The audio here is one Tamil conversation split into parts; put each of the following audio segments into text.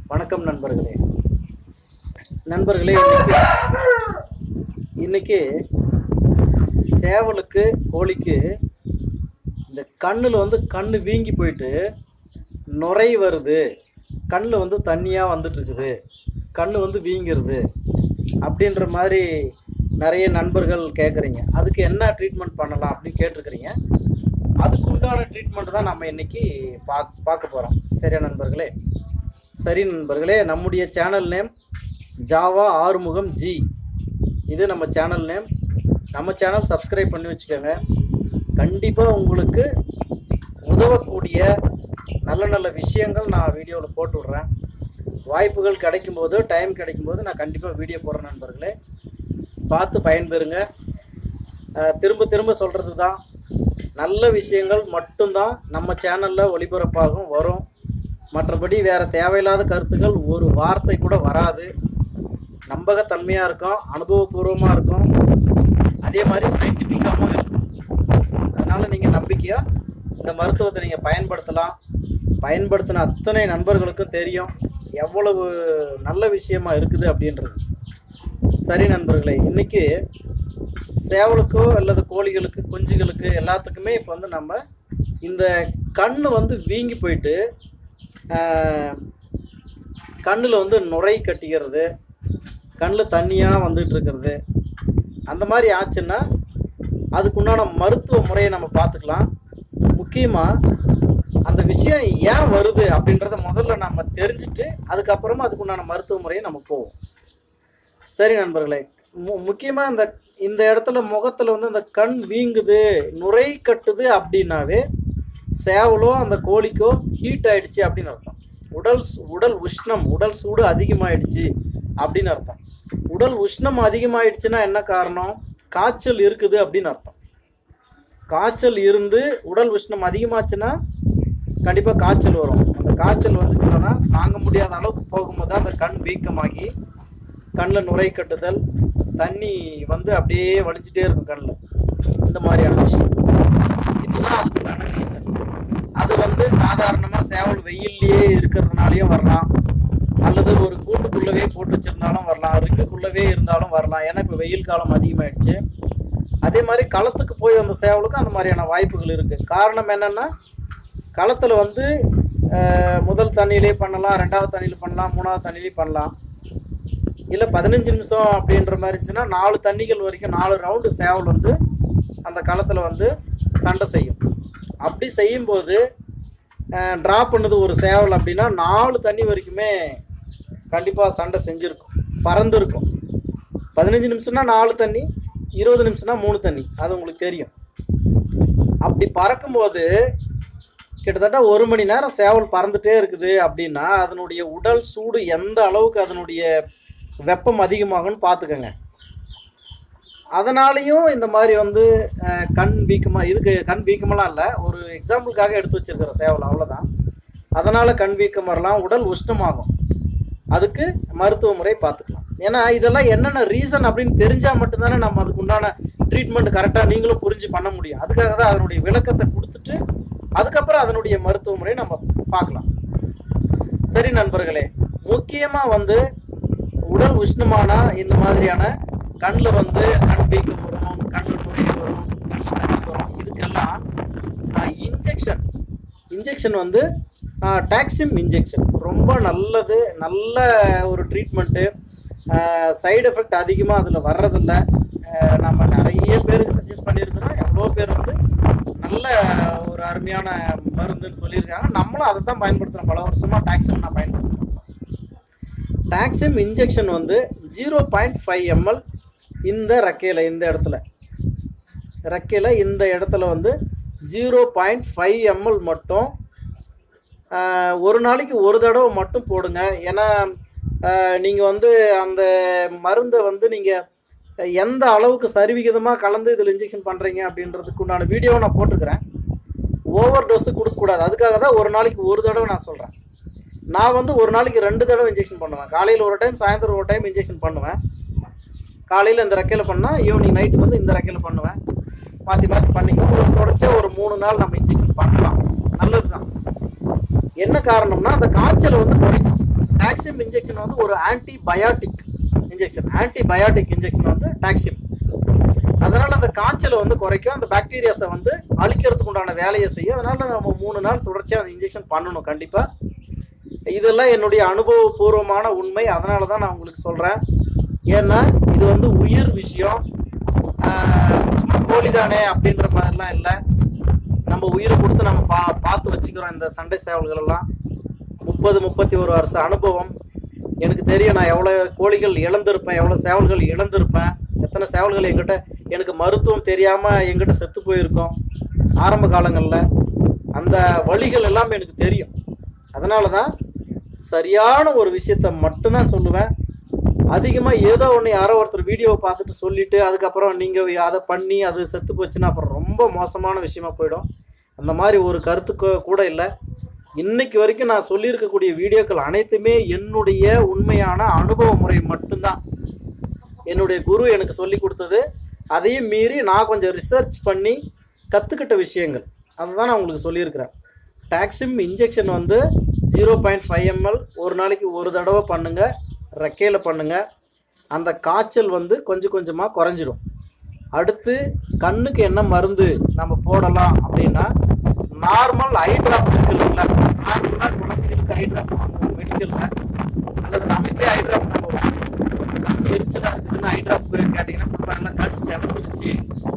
வணக்கம் நண்பர்களே நண்பர்களே இன்னைக்கு இன்னைக்கு சேவலுக்கு கோழிக்கு இந்த கண்ணில் வந்து கண்ணு வீங்கி போயிட்டு நுரை வருது கண்ணில் வந்து தண்ணியாக வந்துட்டு இருக்குது கண்ணு வந்து வீங்கிருது அப்படின்ற மாதிரி நிறைய நண்பர்கள் கேட்குறீங்க அதுக்கு என்ன ட்ரீட்மெண்ட் பண்ணலாம் அப்படின்னு கேட்டிருக்கிறீங்க அதுக்கு உண்டான ட்ரீட்மெண்ட் தான் நம்ம இன்னைக்கு பாக் பார்க்க போகிறோம் சரியா நண்பர்களே சரி நண்பர்களே நம்முடைய சேனல் நேம் ஜாவா ஆறுமுகம் ஜி இது நம்ம சேனல் நேம் நம்ம சேனல் சப்ஸ்கிரைப் பண்ணி வச்சுக்கோங்க கண்டிப்பாக உங்களுக்கு உதவக்கூடிய நல்ல நல்ல விஷயங்கள் நான் வீடியோவில் போட்டு விட்றேன் வாய்ப்புகள் கிடைக்கும்போது டைம் கிடைக்கும்போது நான் கண்டிப்பாக வீடியோ போடுறேன் நண்பர்களே பார்த்து பயன்பெறுங்க அஹ், திரும்ப திரும்ப சொல்கிறது தான் நல்ல விஷயங்கள் மட்டும்தான் நம்ம சேனலில் ஒளிபரப்பாகும் வரும் மற்றபடி வேறு தேவையில்லாத கருத்துக்கள் ஒரு வார்த்தை கூட வராது நம்பகத்தன்மையாக இருக்கும் அனுபவபூர்வமாக இருக்கும் அதே மாதிரி சயின்டிஃபிக்காகவும் இருக்கும் அதனால் நீங்கள் நம்பிக்கையாக இந்த மருத்துவத்தை நீங்கள் பயன்படுத்தலாம் பயன்படுத்தின அத்தனை நண்பர்களுக்கும் தெரியும் எவ்வளவு நல்ல விஷயமா இருக்குது அப்படின்றது சரி நண்பர்களே இன்னைக்கு சேவலுக்கோ அல்லது கோழிகளுக்கு குஞ்சுகளுக்கு எல்லாத்துக்குமே இப்போ வந்து நம்ம இந்த கண்ணு வந்து வீங்கி போயிட்டு கண்ணில் வந்து நுரை கட்டிக்கிறது கண்ணில் தண்ணியாக வந்துட்டு இருக்கிறது அந்த மாதிரி ஆச்சுன்னா அதுக்குண்டான மருத்துவ முறையை நம்ம பார்த்துக்கலாம் முக்கியமாக அந்த விஷயம் ஏன் வருது அப்படின்றத முதல்ல நம்ம தெரிஞ்சுட்டு அதுக்கப்புறமா அதுக்குண்டான மருத்துவ முறையை நம்ம போவோம் சரி நண்பர்களே மு முக்கியமாக இந்த இந்த இடத்துல முகத்தில் வந்து இந்த கண் வீங்குது நுரை கட்டுது அப்படின்னாவே சேவலோ அந்த கோழிக்கோ ஹீட் ஆயிடுச்சு அப்படின்னு அர்த்தம் உடல் சு- உடல் உஷ்ணம் உடல் சூடு அதிகமாயிடுச்சு அப்படின்னு அர்த்தம் உடல் உஷ்ணம் அதிகமாயிடுச்சுன்னா என்ன காரணம் காய்ச்சல் இருக்குது அப்படின்னு அர்த்தம் காய்ச்சல் இருந்து உடல் உஷ்ணம் அதிகமாச்சுன்னா கண்டிப்பாக காய்ச்சல் வரும் அந்த காய்ச்சல் வந்துச்சுன்னா தாங்க முடியாத அளவுக்கு போகும்போது தான் அந்த கண் வீக்கமாகி கண்ணில் நுரை கட்டுதல் தண்ணி வந்து அப்படியே வலிச்சுட்டே இருக்கும் கண்ணில் இந்த மாதிரியான விஷயம் இதுதான் அதுக்குண்டான ரீசன் அது வந்து சாதாரணமாக சேவல் வெயில்லையே இருக்கிறதுனாலையும் வரலாம் அல்லது ஒரு கூட்டுக்குள்ளவே போட்டு வச்சிருந்தாலும் வரலாம் ரிங்குக்குள்ளவே இருந்தாலும் வரலாம் ஏன்னா இப்போ வெயில் காலம் அதிகமாயிடுச்சு அதே மாதிரி களத்துக்கு போய் வந்த சேவலுக்கும் அந்த மாதிரியான வாய்ப்புகள் இருக்குது காரணம் என்னென்னா களத்தில் வந்து அஹ், முதல் தண்ணியிலே பண்ணலாம் ரெண்டாவது தண்ணியில் பண்ணலாம் மூணாவது தண்ணியிலே பண்ணலாம் இல்லை பதினஞ்சு நிமிஷம் அப்படின்ற மாதிரி இருந்துச்சுன்னா நாலு தண்ணிகள் வரைக்கும் நாலு ரவுண்டு சேவல் வந்து அந்த களத்தில் வந்து சண்டை செய்யும் அப்படி செய்யும்போது ட்ராப் பண்ணது ஒரு சேவல் அப்படின்னா நாலு தண்ணி வரைக்குமே கண்டிப்பாக சண்டை செஞ்சுருக்கும் பறந்துருக்கும் பதினஞ்சு நிமிஷம்னா நாலு தண்ணி இருபது நிமிஷம்னா மூணு தண்ணி அது உங்களுக்கு தெரியும் அப்படி பறக்கும்போது கிட்டத்தட்ட ஒரு மணி நேரம் சேவல் பறந்துட்டே இருக்குது அப்படின்னா அதனுடைய உடல் சூடு எந்த அளவுக்கு அதனுடைய வெப்பம் அதிகமாகும்னு பார்த்துக்கோங்க அதனாலையும் இந்த மாதிரி வந்து அஹ், கண் வீக்கமாக இதுக்கு கண் வீக்கமெல்லாம் இல்லை ஒரு எக்ஸாம்பிளுக்காக எடுத்து வச்சிருக்கிற சேவல் அவ்வளோதான் அதனால் கண் வீக்கம் வரலாம் உடல் உஷ்ணமாகும் அதுக்கு மருத்துவ முறை பார்த்துக்கலாம் ஏன்னா இதெல்லாம் என்னென்ன ரீசன் அப்படின்னு தெரிஞ்சால் மட்டும்தானே நம்ம அதுக்கு உண்டான ட்ரீட்மெண்ட் கரெக்டாக நீங்களும் புரிஞ்சு பண்ண முடியும் அதுக்காக தான் அதனுடைய விளக்கத்தை கொடுத்துட்டு அதுக்கப்புறம் அதனுடைய மருத்துவ முறையை நம்ம பார்க்கலாம் சரி நண்பர்களே முக்கியமாக வந்து உடல் உஷ்ணமானா இந்த மாதிரியான கண்ணில் வந்து கண் வீக்கம் வரும் கண்ணில் நுரை வரும் கண்ணில் தண்ணி வரும் இதுக்கெல்லாம் இன்ஜெக்ஷன் இன்ஜெக்ஷன் வந்து டாக்ஸிம் இன்ஜெக்ஷன் ரொம்ப நல்லது நல்ல ஒரு ட்ரீட்மெண்ட்டு சைடு எஃபெக்ட் அதிகமாக அதில் வர்றதில்ல அஹ் நம்ம நிறைய பேருக்கு சஜஸ்ட் பண்ணியிருக்கிறோம் எவ்வளோ பேர் வந்து நல்ல ஒரு அருமையான மருந்துன்னு சொல்லியிருக்காங்க நம்மளும் அதை தான் பயன்படுத்துகிறோம் பல வருஷமாக டாக்ஸிம் நான் பயன்படுத்துகிறோம் டாக்ஸிம் இன்ஜெக்ஷன் வந்து ஜீரோ பாயிண்ட் ஃபைவ் எம்எல் இந்த ரெக்கையில் இந்த இடத்துல ரெக்கையில் இந்த இடத்துல வந்து ஜீரோ பாயிண்ட் ஃபைவ் எம்எல் மட்டும் ஆஹ், ஒரு நாளைக்கு ஒரு தடவை மட்டும் போடுங்க ஏன்னா நீங்கள் வந்து அந்த மருந்தை வந்து நீங்கள் எந்த அளவுக்கு சரிவிகிதமாக கலந்து இதில் இன்ஜெக்ஷன் பண்ணுறீங்க அப்படின்றதுக்கு உண்டான வீடியோவை நான் போட்டிருக்கிறேன் ஓவர் டோஸு கொடுக்கக்கூடாது அதுக்காக தான் ஒரு நாளைக்கு ஒரு தடவை நான் சொல்கிறேன் நான் வந்து ஒரு நாளைக்கு ரெண்டு தடவை இன்ஜெக்ஷன் பண்ணுவேன் காலையில் ஒரு டைம் சாயந்தரம் ஒரு டைம் இன்ஜெக்ஷன் பண்ணுவேன் காலையில் இந்த ரெக்கையில் பண்ணால் ஈவினிங் நைட்டு வந்து இந்த ரெக்கையில் பண்ணுவேன் மாற்றி மாற்றி பண்ணிக்கோ ஒரு தொடர்ச்சியா ஒரு மூணு நாள் நம்ம இன்ஜெக்ஷன் பண்ணலாம் நல்லது தான் என்ன காரணம்னா அந்த காய்ச்சலை வந்து குறைக்கும் டாக்ஸிம் இன்ஜெக்ஷன் வந்து ஒரு ஆன்டிபயாட்டிக் இன்ஜெக்ஷன் ஆன்டிபயாட்டிக் இன்ஜெக்ஷன் வந்து டாக்ஸிம் அதனால அந்த காய்ச்சலை வந்து குறைக்கும் அந்த பாக்டீரியாஸை வந்து அழிக்கிறதுக்கு உண்டான வேலையை செய்யும் அதனால நம்ம மூணு நாள் தொடர்ச்சியாக அந்த இன்ஜெக்ஷன் பண்ணணும் கண்டிப்பாக இதெல்லாம் என்னுடைய அனுபவபூர்வமான உண்மை அதனால தான் நான் உங்களுக்கு சொல்கிறேன் ஏன்னா இது வந்து உயிர் விஷயம் ஆஹ் சும்மா கோழி தானே அப்படின்ற மாதிரிலாம் இல்லை நம்ம உயிரை கொடுத்து நம்ம பா பார்த்து வச்சுக்கிறோம் இந்த சண்டை சேவல்கள் எல்லாம் முப்பது முப்பத்தி ஒரு வருஷ அனுபவம் எனக்கு தெரியும் நான் எவ்வளோ கோழிகள் இழந்திருப்பேன் எவ்வளோ சேவல்கள் இழந்திருப்பேன் எத்தனை சேவல்கள் எங்கிட்ட எனக்கு மருத்துவம் தெரியாமல் எங்கிட்ட செத்து போயிருக்கோம் ஆரம்ப காலங்களில் அந்த வழிகள் எல்லாம் எனக்கு தெரியும் அதனால தான் சரியான ஒரு விஷயத்த மட்டும்தான் சொல்லுவேன் அதிகமாக ஏதோ ஒன்று யாரோ ஒருத்தர் வீடியோவை பார்த்துட்டு சொல்லிட்டு அதுக்கப்புறம் நீங்கள் அதை பண்ணி அது செத்து போச்சுன்னா அப்புறம் ரொம்ப மோசமான விஷயமா போயிடும் அந்த மாதிரி ஒரு கருத்து கூ- கூட இல்லை இன்னைக்கு வரைக்கும் நான் சொல்லியிருக்கக்கூடிய வீடியோக்கள் அனைத்துமே என்னுடைய உண்மையான அனுபவ முறை மட்டும்தான் என்னுடைய குரு எனக்கு சொல்லி கொடுத்தது அதையும் மீறி நான் கொஞ்சம் ரிசர்ச் பண்ணி கற்றுக்கிட்ட விஷயங்கள் அதுதான் நான் உங்களுக்கு சொல்லியிருக்கிறேன் டாக்ஸிம் இன்ஜெக்ஷன் வந்து ஜீரோ பாயிண்ட் ஃபைவ் எம்எல் ஒரு நாளைக்கு ஒரு தடவை பண்ணுங்கள் ரெக்கையில் பண்ணுங்கள் அந்த காய்ச்சல் வந்து கொஞ்சம் கொஞ்சமாக குறைஞ்சிரும் அடுத்து கண்ணுக்கு என்ன மருந்து நம்ம போடலாம் அப்படின்னா நார்மல் ஐ ட்ராப் இருக்குல்ல நார்மலாக குழந்தைகளுக்கு ஐ ட்ராப் வாங்குவோம் மெடிக்கலில் அல்லது நமக்கே ஐ ட்ராப் நம்ம எரிச்சலாக இருக்குதுன்னு ஐ ட்ராப் கேட்டிங்கன்னா கொடுப்பாங்களா கண் செவந்துருச்சு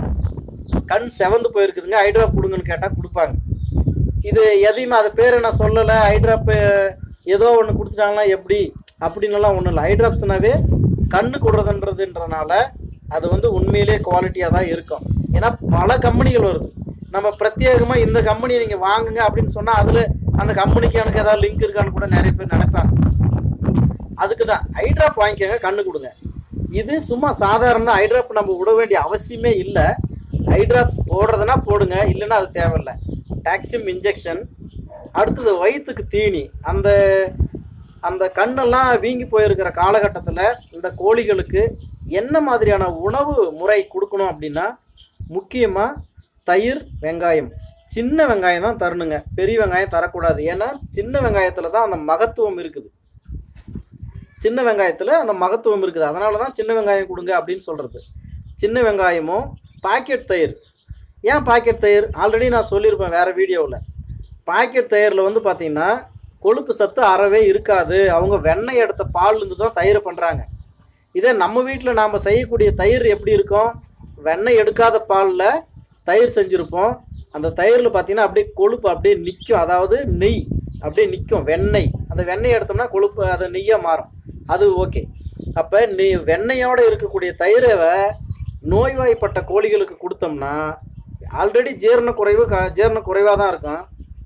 கண் செவந்து போயிருக்குதுங்க ஐ ட்ராப் கொடுங்கன்னு கேட்டால் கொடுப்பாங்க இது எதையுமே அது பேர் நான் சொல்லலை ஐ ட்ராப்பு ஏதோ ஒன்று கொடுத்துட்டாங்கன்னா எப்படி அப்படின்னுலாம் ஒன்றும் இல்லை ஐ ட்ராப்ஸ்னாவே கண்ணு கொடுறதுன்றதுன்றனால அது வந்து உண்மையிலே குவாலிட்டியாக தான் இருக்கும் ஏன்னா பல கம்பெனிகள் வருது நம்ம பிரத்யேகமாக இந்த கம்பெனியை நீங்கள் வாங்குங்க அப்படின்னு சொன்னால் அதில் அந்த கம்பெனிக்கு எனக்கு ஏதாவது லிங்க் இருக்கான்னு கூட நிறைய பேர் நினைப்பாங்க அதுக்கு தான் ஐட்ராப் வாங்கிக்கோங்க கண்ணு கொடுங்க இது சும்மா சாதாரண ஐட்ராப் நம்ம விட வேண்டிய அவசியமே இல்லை ஐட்ராப்ஸ் போடுறதுனா போடுங்க இல்லைன்னா அது தேவையில்லை டாக்ஸியம் இன்ஜெக்ஷன் அடுத்தது வயிற்றுக்கு தீனி அந்த அந்த கண்ணெல்லாம் வீங்கி போயிருக்கிற காலகட்டத்தில் இந்த கோழிகளுக்கு என்ன மாதிரியான உணவு முறை கொடுக்கணும் அப்படின்னா முக்கியமாக தயிர் வெங்காயம் சின்ன வெங்காயம் தான் தரணுங்க பெரிய வெங்காயம் தரக்கூடாது ஏன்னா சின்ன வெங்காயத்தில் தான் அந்த மகத்துவம் இருக்குது சின்ன வெங்காயத்தில் அந்த மகத்துவம் இருக்குது அதனால தான் சின்ன வெங்காயம் கொடுங்க அப்படின்னு சொல்கிறது சின்ன வெங்காயமும் பாக்கெட் தயிர் ஏன் பாக்கெட் தயிர் ஆல்ரெடி நான் சொல்லியிருப்பேன் வேறு வீடியோவில் பாக்கெட் தயிரில் வந்து பார்த்தீங்கன்னா கொழுப்பு சத்து அறவே இருக்காது அவங்க வெண்ணெய் எடுத்த பால்லேருந்து தான் தயிர் பண்ணுறாங்க இதே நம்ம வீட்டில் நாம் செய்யக்கூடிய தயிர் எப்படி இருக்கும் வெண்ணெய் எடுக்காத பாலில் தயிர் செஞ்சுருப்போம் அந்த தயிரில் பார்த்தீங்கன்னா அப்படியே கொழுப்பு அப்படியே நிற்கும் அதாவது நெய் அப்படியே நிற்கும் வெண்ணெய் அந்த வெண்ணெய் எடுத்தோம்னா கொழுப்பு அது நெய்யாக மாறும் அது ஓகே அப்போ நீ வெண்ணெயோடு இருக்கக்கூடிய தயிரை நோய்வாய்ப்பட்ட கோழிகளுக்கு கொடுத்தோம்னா ஆல்ரெடி ஜீரண குறைவு க ஜீரண குறைவாக தான் இருக்கும்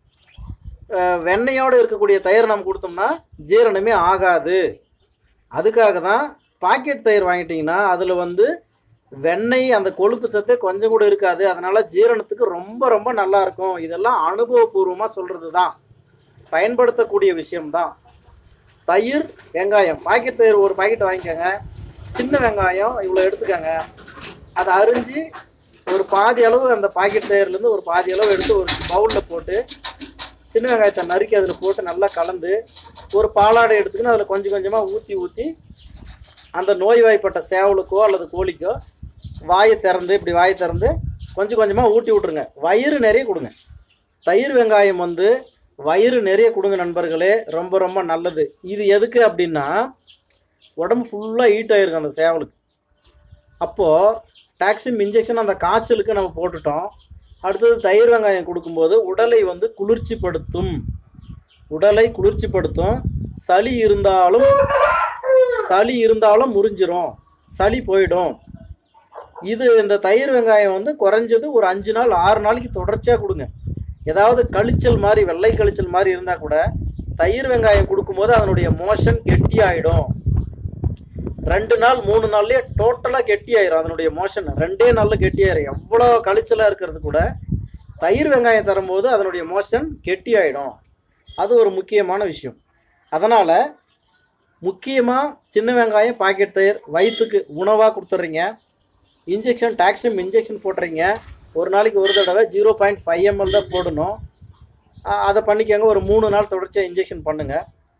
அஹ் வெண்ணெயோடு இருக்கக்கூடிய தயிர் நம்ம கொடுத்தோம்னா ஜீரணமே ஆகாது அதுக்காக தான் பாக்கெட் தயிர் வாங்கிட்டிங்கன்னா அதில் வந்து வெண்ணெய் அந்த கொழுப்பு சத்து கொஞ்சம் கூட இருக்காது அதனால ஜீரணத்துக்கு ரொம்ப ரொம்ப நல்லா இருக்கும் இதெல்லாம் அனுபவபூர்வமாக சொல்கிறது தான் பயன்படுத்தக்கூடிய விஷயம்தான் தயிர் வெங்காயம் பாக்கெட் தயிர் ஒரு பாக்கெட் வாங்கிக்கோங்க சின்ன வெங்காயம் இவ்வளோ எடுத்துக்கோங்க அதை அரிஞ்சு ஒரு பாதி அளவு அந்த பாக்கெட் தயிர்லேருந்து ஒரு பாதி அளவு எடுத்து ஒரு பவுலில் போட்டு சின்ன வெங்காயத்தை நறுக்கி அதில் போட்டு நல்லா கலந்து ஒரு பாலாடை எடுத்துக்கின்னு அதில் கொஞ்சம் கொஞ்சமாக ஊற்றி ஊற்றி அந்த நோய்வாய்ப்பட்ட சேவலுக்கோ அல்லது கோழிக்கோ வாயை திறந்து இப்படி வாயை திறந்து கொஞ்சம் கொஞ்சமாக ஊட்டி விட்ருங்க வயிறு நிறைய கொடுங்க தயிர் வெங்காயம் வந்து வயிறு நிறைய கொடுங்க நண்பர்களே ரொம்ப ரொம்ப நல்லது இது எதுக்கு அப்படின்னா உடம்பு ஃபுல்லாக ஹீட் ஆகிருக்கும் அந்த சேவலுக்கு அப்போது டாக்ஸிம் இன்ஜெக்ஷன் அந்த காய்ச்சலுக்கு நம்ம போட்டுட்டோம் அடுத்தது தயிர் வெங்காயம் கொடுக்கும்போது உடலை வந்து குளிர்ச்சிப்படுத்தும் உடலை குளிர்ச்சிப்படுத்தும் சளி இருந்தாலும் சளி இருந்தாலும் முறிஞ்சிரும் சளி போயிடும் இது இந்த தயிர் வெங்காயம் வந்து குறைஞ்சது ஒரு அஞ்சு நாள் ஆறு நாளைக்கு தொடர்ச்சியாக கொடுங்க ஏதாவது கழிச்சல் மாதிரி வெள்ளை கழிச்சல் மாதிரி இருந்தால் கூட தயிர் வெங்காயம் கொடுக்கும்போது அதனுடைய மோஷன் கெட்டி ஆகிடும் ரெண்டு நாள் மூணு நாள்லயே டோட்டலாக கெட்டி ஆயிரும் அதனுடைய மோஷன் ரெண்டே நாளில் கெட்டி ஆயிரும் எவ்வளோ கழிச்சலாக இருக்கிறது கூட தயிர் வெங்காயம் தரும்போது அதனுடைய மோஷன் கெட்டி ஆயிடும் அது ஒரு முக்கியமான விஷயம் அதனால் முக்கியமாக சின்ன வெங்காயம் பாக்கெட் தயிர் வயிற்றுக்கு உணவாக கொடுத்துட்றீங்க இன்ஜெக்ஷன் டாக்ஸிம் இன்ஜெக்ஷன் போடுறீங்க ஒரு நாளைக்கு ஒரு தடவை ஜீரோ பாயிண்ட் ஃபைவ் எம்எல் தான் போடணும் ஆ, அதை பண்ணிக்கோங்க ஒரு மூணு நாள் தொடர்ச்சியாக இன்ஜெக்ஷன் பண்ணுங்கள்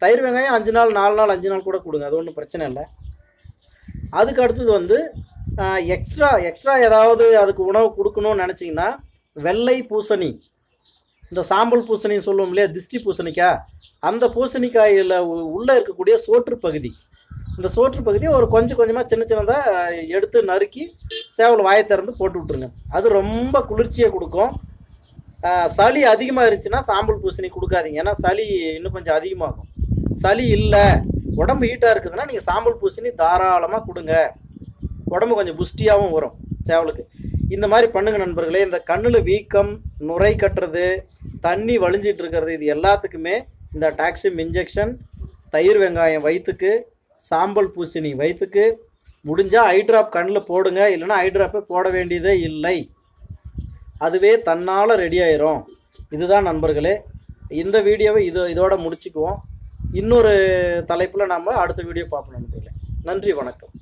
தயிர் வெங்காயம் அஞ்சு நாள் நாலு நாள் அஞ்சு நாள் கூட கொடுங்க அது ஒன்றும் பிரச்சனை இல்லை அதுக்கு அடுத்தது வந்து எக்ஸ்ட்ரா எக்ஸ்ட்ரா ஏதாவது அதுக்கு உணவு கொடுக்கணும்னு நினச்சிங்கன்னா வெள்ளை பூசணி இந்த சாம்பல் பூசணி சொல்லுவோம் இல்லையா திஷ்டி பூசணிக்காய் அந்த பூசணிக்காயில் உள்ளே இருக்கக்கூடிய சோற்று பகுதி இந்த சோற்று பகுதியை ஒரு கொஞ்சம் கொஞ்சமாக சின்ன சின்னதாக எடுத்து நறுக்கி சேவல் வாயை திறந்து போட்டு விட்ருங்க அது ரொம்ப குளிர்ச்சியை கொடுக்கும் ஆஹ் சளி அதிகமாக இருந்துச்சுன்னா சாம்பல் பூசணி கொடுக்காதீங்க ஏன்னா சளி இன்னும் கொஞ்சம் அதிகமாகும் சளி இல்லை உடம்பு ஹீட்டாக இருக்குதுன்னா நீங்கள் சாம்பல் பூசணி தாராளமாக கொடுங்க உடம்பு கொஞ்சம் புஷ்டியாகவும் வரும் சேவலுக்கு இந்த மாதிரி பண்ணுங்க நண்பர்களே இந்த கண்ணில் வீக்கம் நுரை கட்டுறது தண்ணி வழிஞ்சிட்டு இருக்கிறது இது எல்லாத்துக்குமே இந்த டாக்ஸிம் இன்ஜெக்ஷன் தயிர் வெங்காயம் வயிற்றுக்கு சாம்பல் பூசணி வயிற்றுக்கு முடிஞ்சால் ஐ ட்ராப் கண்ணில் போடுங்க இல்லைன்னா ஐ ட்ராப்பே போட வேண்டியதே இல்லை அதுவே தன்னால் ரெடி ஆயிரும் இதுதான் நண்பர்களே இந்த வீடியோவை இது இதோட முடிச்சுக்குவோம் இன்னொரு தலைப்பில் நம்ம அடுத்த வீடியோ பார்ப்போம் நண்பர்களே நன்றி வணக்கம்